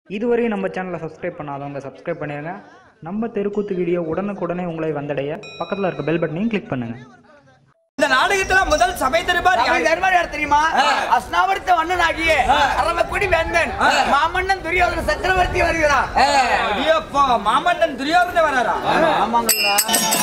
இதுவரையும் நம்ம சேனலை சப்ஸ்கிரைப் பண்ணாதவங்க சப்ஸ்கிரைப் பண்ணிடுங்க நம்ம தெருக்கூத்து வீடியோ உடனுக்குடனே உங்களை வந்தடைய பக்கத்தில் இருக்க பெல் பட்டனையும் கிளிக் பண்ணுங்கள் இந்த நாடகத்துல முதல் சபை தருபார் அவன் யார்? தர்மர் யார் தெரியுமா அஸ்னாவர்த்த வண்ணனாகிய அரவக்குடி வேந்தன் மாமன்னன் துரியோதன சக்கரவர்த்தி வருகிறார் அடியப்பா, மாமன்னன் துரியோதன வராரா ஆமாங்களா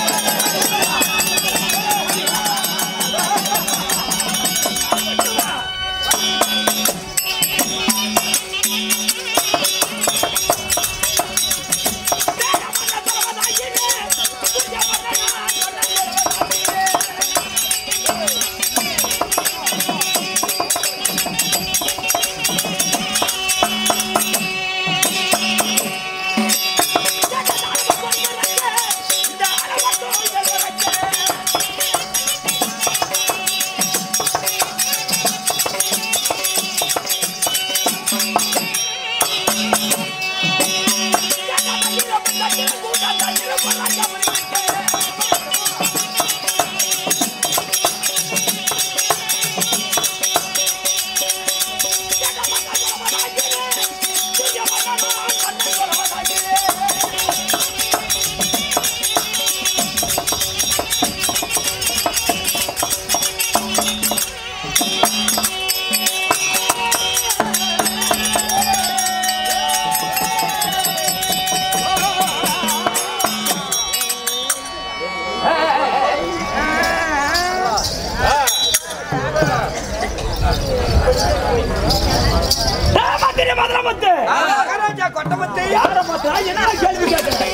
மகாராஜா கொட்டமத்தை யார மாத்தா என்ன கேள்வி கேட்கிறேன்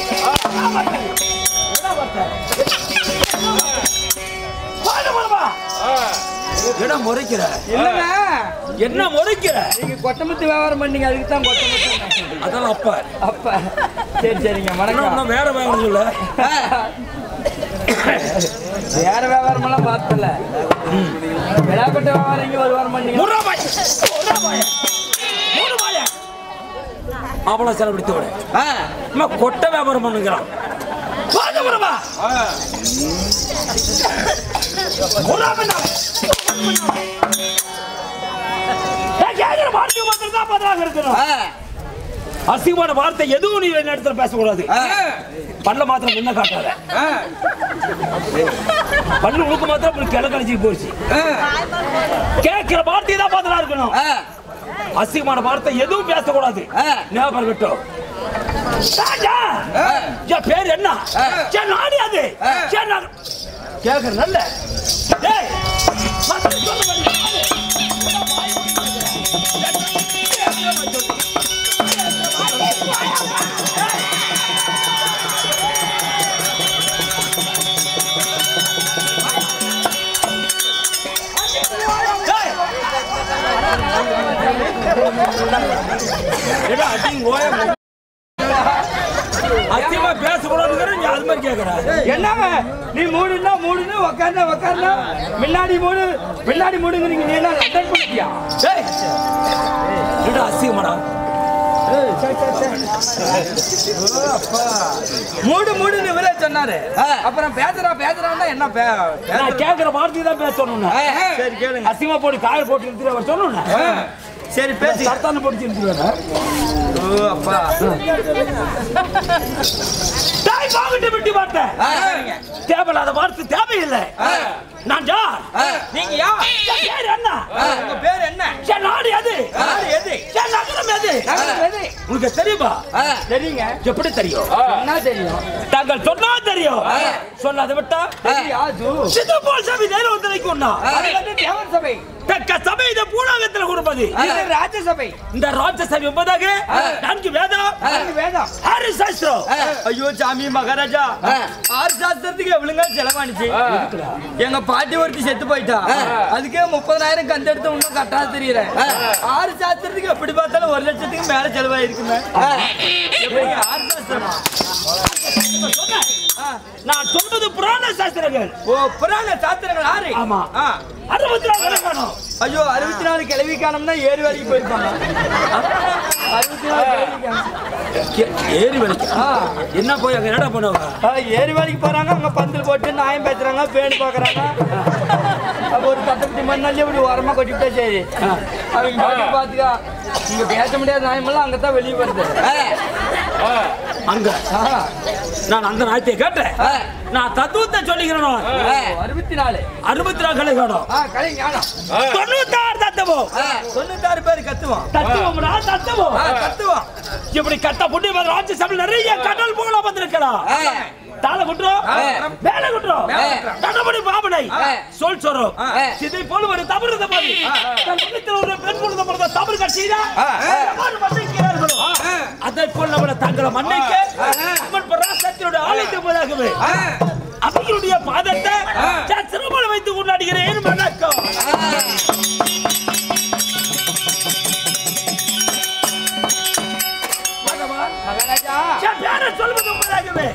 என்ன முறைக்கிற இல்லங்க என்ன முறைக்கிற நீங்க கொட்டமத்து வியாபாரம் பண்ணீங்க அதுக்கு தான் கொட்டமத்து அதெல்லாம் அப்ப அப்ப சரி சரிங்க வணக்கம் இன்னும் வேற வேற சொல்ல வேற வியாபாரம் எல்லாம் பார்த்தல விளையாப்பட்ட வியாபாரம் இங்க வருவாரம் பண்ணீங்க முறாபாய் முறாபாய் மூணுபாய அவள செலவழித்து விட இவன் கொட்டை வியாபாரம் பண்ணுகிறான் வாங்க முறமா முறாமண்ணா அசிங்கமான வார்த்தை எதுவும் நீ இந்த இடத்துல பேசக்கூடாது பல்ல மாத்திரம் முன்ன காட்டாத பல்லு உழுக்கு மாத்திரம் இப்படி கிழ கழிச்சு போயிடுச்சு கேட்கிற வார்த்தை தான் பதிலா இருக்கணும் அசிங்கமான வார்த்தை எதுவும் பேசக்கூடாது ஞாபகம் விட்டோம் ராஜா என் பேர் என்ன என் நாடு அது என் நாடு கேக்குற நல்ல டேய், மத்தவங்க சொல்ல வேண்டிய நாடு. டேய். ஏடா, அடிங்க ஓயம். அசிங்கமா பேசக்கூடாதுங்கிற நீ அது மாதிரி கேக்குற என்னங்க நீ மூடுனா மூடுன்னு உக்காந்தா உக்காந்தா முன்னாடி மூடு பின்னாடி மூடுங்கிறீங்க நீ என்ன லண்டன் போயிட்டியா டேய் ஏடா, அசிங்கமாடா மூடு மூடுன்னு இவரே சொன்னாரு அப்புறம் பேசுறா பேசுறான்னா என்ன பே- நான் கேக்குற வார்த்தை தான் பேசணும் சரி கேளுங்க அசிங்கமா போட்டு காய போட்டு நிறுத்தி அவர் சொல்லணும் சரி பேசி சர்த்தான போட்டு நிறுத்துவேன் ஓ அப்பா தாய் பாவிட்டு விட்டு வார்த்தை தேவையில்லாத வார்த்தை தேவையில்லை நான் யார் நீங்க யார் என் பேர் என்ன உங்க பேர் என்ன என் நாடு எது நாடு எது? என் நகரம் எது நகரம் எது? உனக்கு தெரியுமா தெரியுங்க எப்படி தெரியும் என்ன தெரியும் தாங்கள் சொன்னா தெரியும் சொல்லாத விட்டா தெரியாது சித்து போல் சபை நேரம் வந்து நிற்கும்னா அது வந்து தேவன் சபை தக்க சபை இந்த பூனாகத்தில் கொடுப்பது இது ராஜசபை இந்த ராஜசபை என்பதாக நான்கு வேதம் அது வேதம் ஆறு சாஸ்திரம் ஐயோ சாமி மகாராஜா ஆறு சாஸ்திரத்துக்கு எவ்வளவுங்க செலவானுச்சு எங்க பாட்டி ஒருத்தி செத்து போயிட்டா அதுக்கே முப்பதாயிரம் கந்து எடுத்து இன்னும் கட்டாது தெரியல ஆறு சாஸ்திரத்துக்கு எப்படி பார்த்தாலும் ஒரு லட்சத்துக்கு மேல செலவாயிருக்குங்க எப்படிங்க ஆறு சாஸ்திரமா நான் சொல்றது புராண சாஸ்திரங்கள் ஓ புராண சாஸ்திரங்கள் ஆறு ஆமா. ஆ. அறுபத்தி நாலு இலக்கணம். ஐயோ அறுபத்தி நாலு கிளவி காணம்னா ஏறு வரைக்கும் போயிருப்பாங்க அறுபத்தி நாலு கிளவி காணம். ஏ- ஏறி வலிக்கு என்ன போய் அங்க என்னடா பண்ணுவாங்க ஆ, ஏரி வேலைக்கு போறாங்க அவங்க பந்தல் போட்டு நாயம் பேசுறாங்க பேணி பாக்குறாங்க அப்ப ஒரு கட்டப்பட்டி மண்ணாலே இப்படி ஓரமா கொட்டிவிட்டா சரி அவங்க பாட்டு பாத்துக்கா இங்க பேச முடியாத நியாயமெல்லாம் அங்கதான் வெளியே வருது அங்க நான் அந்த நாயத்தை கேட்டேன் நான் தத்துவத்தை சொல்லிக்கிறேன் அறுபத்தி நாலு அறுபத்தி நாலு கலை காணும் ஆ, கலை ஞானம் தொண்ணூத்தாறு தத்துவம் தொண்ணூத்தாறு பேர் கத்துவோம் தத்துவம்டா தத்துவம் ஆ, கத்துவோம் இப்படி கட்ட புண்ணிய ராஜ்ய சபையில் நிறைய கடல் போல வந்திருக்கலாம் தாள குற்றம் வேலை குற்றம் தடபடி பாவனை சொல் சொரம் இதை போல ஒரு தவறு தவறு தன் உள்ளத்தில் ஒரு பெண் குழந்தை பிறந்த தவறு கட்சியா மன்னிக்கிறார்களோ அதை போல் நம்மள தங்களை மன்னிக்க அம்மன் பராசக்தியோட ஆலயத்தை போதாகவே அவையுடைய பாதத்தை நான் சிறுமலை வைத்து கொண்டாடுகிறேன் வணக்கம் மகாராஜா என் பேரை சொல்வது உண்மையாகவே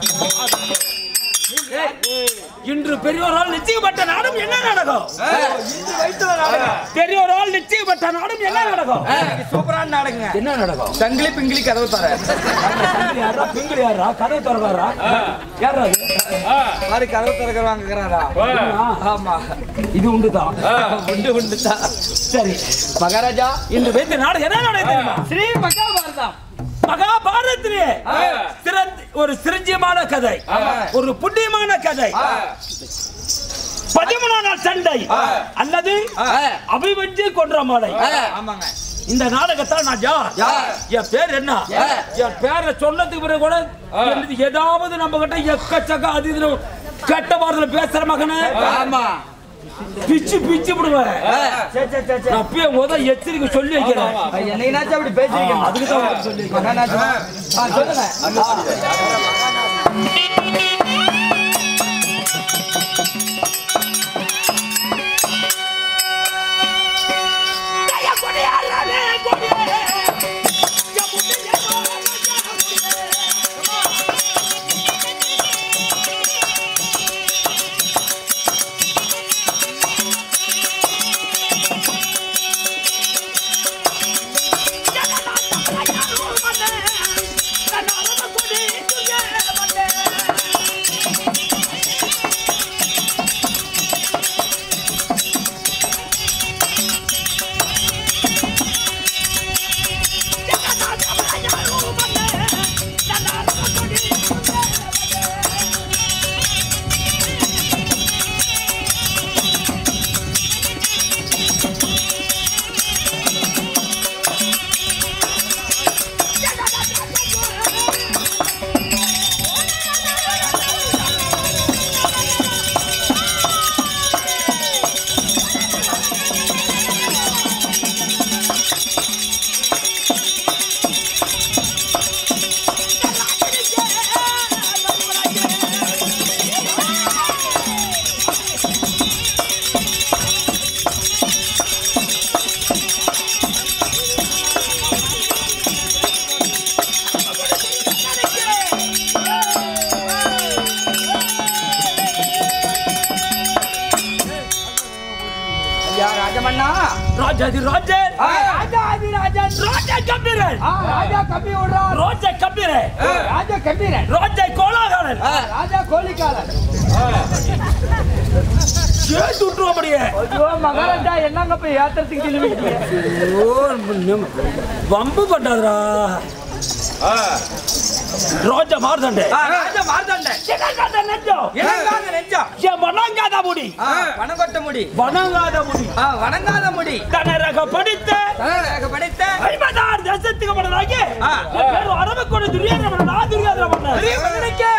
இன்று பெரியோரால் நிச்சயப்பட்ட நாடும் என்ன நடக்கும் இந்த வயிற்றுல நாடகம் பெரியோரால் நிச்சயப்பட்ட நாடும் என்ன நடக்கும் இன்னைக்கு சூப்பரான நாடகங்க என்ன நடக்கும் சங்கிலி பிங்கிலி கதவு தர பிங்கிலி யாரா பிங்கிலி யாரா கதை திறக்காரா யாரா அது? மாதிரி கதவு திறக்கிறவாங்கிறாரா ஆ, ஆமா இது உண்டுதான் உண்டு உண்டு தான் சரி மகாராஜா இன்று வைத்த நாடு என்ன நடக்கும் தெரியுமா ஸ்ரீ மகாபாரதம் மகாபாரதத்திலே சிறந்த ஒரு சிரஞ்சியமான கதை ஒரு புண்ணியமான கதை பதிமூணாம் நாள் சண்டை அல்லது அபிவஞ்சி கொன்ற மாலை ஆமாங்க இந்த நாடகத்தால் நான் யார் என் பேர் என்ன என் பேரை சொன்னதுக்கு பிறகு கூட எனக்கு ஏதாவது நம்ம கிட்ட எக்கச்சக்க அது இதுன்னு கெட்ட வார்த்தையில பேசுற மகனே ஆமா பிச்சு பிச்சு விடுவேன் சரி சரி சரி சரி நான் அப்பயே முத எச்சரிக்கை சொல்லி வைக்கிறேன் என்னைக்குனாச்சும் அப்படி பேசிருக்கேன் அதுக்கு தான் உங்களுக்கு சொல்லி மகாராஜா ஆ, சொல்லுங்க ஐயா ராஜமண்ணா ராஜாதி ராஜன் ஆ, ராஜா ஆதி ராஜன் ராஜா கம்பீரன் ஆ, ராஜா கம்பி விடுறார் ராஜா கம்பீரன் ராஜா கம்பீரன் ராஜா கோலாகலன் ஆ, ராஜா கோழிக்காலன் சேர்த்து விட்டுருவோம் அப்படியே ஐயோ மகாராஜா என்னங்க போய் ஏத்திரத்துக்கு கிளம்பிட்டீங்க ஐயோ, வம்பு பண்றாதரா ரோஜா மார்தண்டே ராஜா மார்த்தாண்ட என்னங்காத நெஞ்சம் இணங்காத நெஞ்சம் என் வணங்காத முடி ஆ, வனங்கொட்ட முடி வணங்காத முடி ஆ, வணங்காத முடி தனரக படித்த தனரக படைத்த ஐம்பதாறு தேசத்துக்கு மன்னனாகி ஆ. என் பேரு அரவக்கோடு துரியோதன மன்னன் நான் துரியோதன மன்னன் பெரிய மன்னனுக்கே.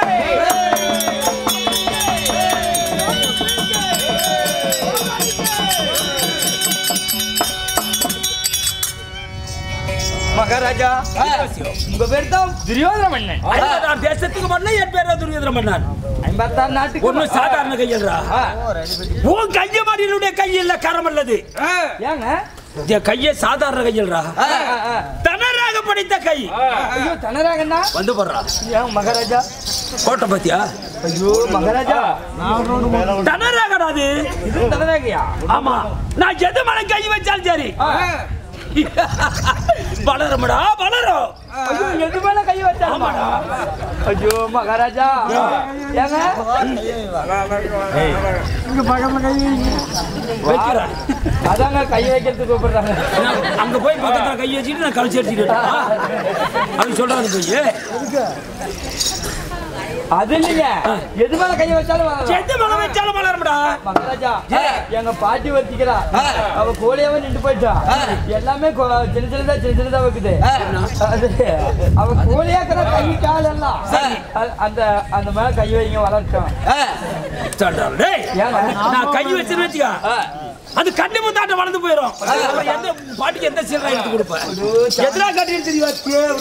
மகாராஜா உங்க பேர் தான் துரியோதன மன்னன் ஐம்பதாறு தேசத்துக்கு மன்னன் என் பேரு துரியோதன மன்னன் ஐம்பத்தாறு நாட்டுக்கு ஒண்ணு சாதாரண கையல்ரா ஆ, உன் கைய மாடியினுடைய கையில் கரம் அல்லது ஏங்க என் கையே சாதாரண கையல்ரா ஆ, ஆ, ஆ. தனராக படித்த கை ஐயோ தனராகண்ணா வந்து போடுறா ஏன் மகாராஜா கோட்டை பத்தியா ஐயோ மகாராஜா தனராகடா அது இது தனராகையா ஆமா நான் எது மேல கை வச்சாலும் சரி ஆ. வளரும்டா வளரும் ஐயோ எது மேல கை வச்சாமாடா ஐயோ மகாராஜா ஏங்க வைக்கிறேன் அதாங்க கை வைக்கிறதுக்கு கூப்பிடுறாங்க நான் அங்க போய் பக்கத்துல கை வச்சுட்டு நான் கழிச்சு அடிச்சுட்டு அப்படி சொல்றாங்க போய் அது இல்லைங்க எது மேல கை வச்சாலும் வராது. செத்து மழை வச்சாலும் மலரும்டா மகாராஜா எங்க பாட்டி வச்சிக்கிறா அவ கோழியாவே நின்று போயிட்டா எல்லாமே கொ- சின்ன சின்னதா சின்ன சின்னதா வைக்குது அது அவ கோழியாக்குற கை கால் எல்லாம் அது- அந்த அந்த மேல கை வைங்க வளர்த்தோம் சொல்றா, டேய் ஏங்க? நான் கை வச்சுன்னு வச்சுக்க அது கண்ணு முத்தாட்ட வளர்ந்து போயிடும் அப்புறம் எந்த பாட்டிக்கு எந்த சீரா எடுத்து கொடுப்பேன் எதிரா கட்டி தெரியுமா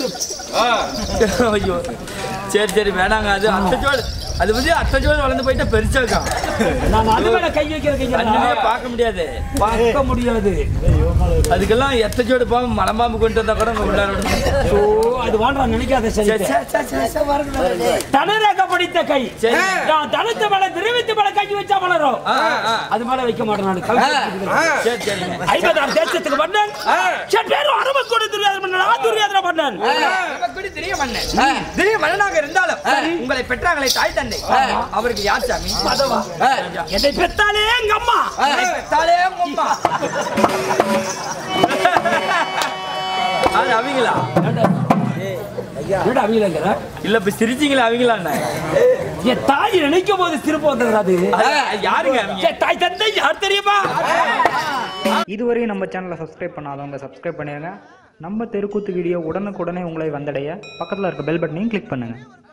ஐயோ சரி சரி வேணாங்க அது அத்தச்சோடு அது வந்து அத்தச்சோடு வளர்ந்து போயிட்டா பெருசா இருக்கான் நான் அது மேல கை வைக்கிற கண்ணுலயே கையா பார்க்க முடியாது பார்க்க முடியாது அதுக்கெல்லாம் எத்தச்சோடு பாம்பு மலம்பாம்பு கொண்டு வந்தா கூட உங்க உள்ளார விடும். ஓ அது வாழ்றா நினைக்காத சரி சே, சே, சே, சே. தனரேக படித்த கை சரி. நான் தனத்து மேல திருவித்து மேல கை வச்சா வளரும் ஆ, ஆ. அது மேல வைக்க மாட்டேன் நான் கழுத்து சரி சரிங்க ஐம்பதாம் தேசத்துக்கு பண்ணன் என் பேரும் அருமை கூட துரியாதன பண்ணன் துரியாதன பண்ணன் நமக்குடி திரிய மன்னன் திரிய மன்னனாக இருந்தாலும் உங்களை பெற்றாங்களே தாய் தந்தை அவருக்கு யார் சாமி மதவா என்னை பெத்தாலே எங்க அம்மா உங்களை பெற்றாலே உங்க அம்மா அது அவங்களா என்னடா அவங்களங்கிற இல்ல இப்ப சிரிச்சீங்களா அவங்களா என் தாய் நினைக்கும் போது திரும்ப வந்துடுறாது யாருங்க அவங்க? என் தாய் தந்தை யார் தெரியுமா இதுவரையும் நம்ம சேனலை சப்ஸ்கிரைப் பண்ணாதவங்க சப்ஸ்கிரைப் பண்ணிடுங்க நம்ம தெருக்கூத்து வீடியோ உடனுக்குடனே உங்களை வந்தடைய பக்கத்தில் இருக்க பெல் பட்டனையும் கிளிக் பண்ணுங்கள்